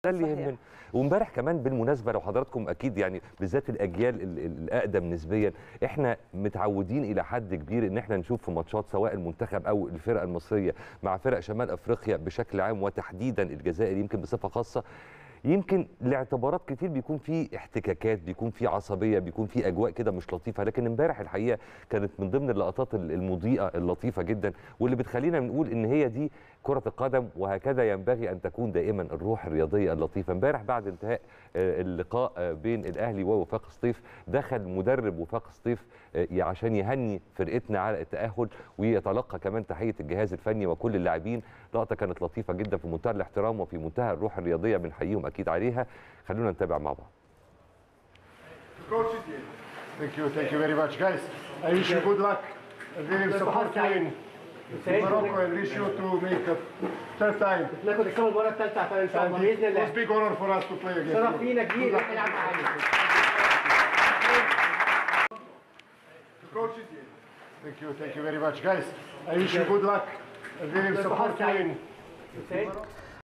ده اللي صحيح. يهمنا وامبارح كمان بالمناسبه لو حضراتكم اكيد يعني بالذات الاجيال ال- ال- الاقدم نسبيا احنا متعودين الى حد كبير ان احنا نشوف في ماتشات سواء المنتخب او الفرقه المصريه مع فرق شمال افريقيا بشكل عام وتحديدا الجزائر يمكن بصفه خاصه يمكن لاعتبارات كتير بيكون في احتكاكات بيكون في عصبيه بيكون في اجواء كده مش لطيفه لكن امبارح الحقيقه كانت من ضمن اللقطات ال- المضيئه اللطيفه جدا واللي بتخلينا بنقول ان هي دي كره القدم وهكذا ينبغي ان تكون دائما الروح الرياضيه اللطيفه امبارح بعد انتهاء آه، اللقاء آه، بين الاهلي ووفاق سطيف دخل مدرب وفاق سطيف آه، عشان يهني فرقتنا على التاهل ويتلقى كمان تحيه الجهاز الفني وكل اللاعبين لقطه كانت لطيفه جدا في منتهى الاحترام وفي منتهى الروح الرياضيه بنحييهم اكيد عليها خلونا نتابع مع بعض Thank you, thank you very much, guys. I wish you good luck. We will support you in Morocco and wish you to make a third time. ناخد الكام المره الثالثه عشان ان شاء الله And باذن it was الله big honor for us to play against شرف you. لينا كبير ان احنا نلعب معاكم Thank you, thank you very much, guys. I wish you good luck. And we will support you in سعيد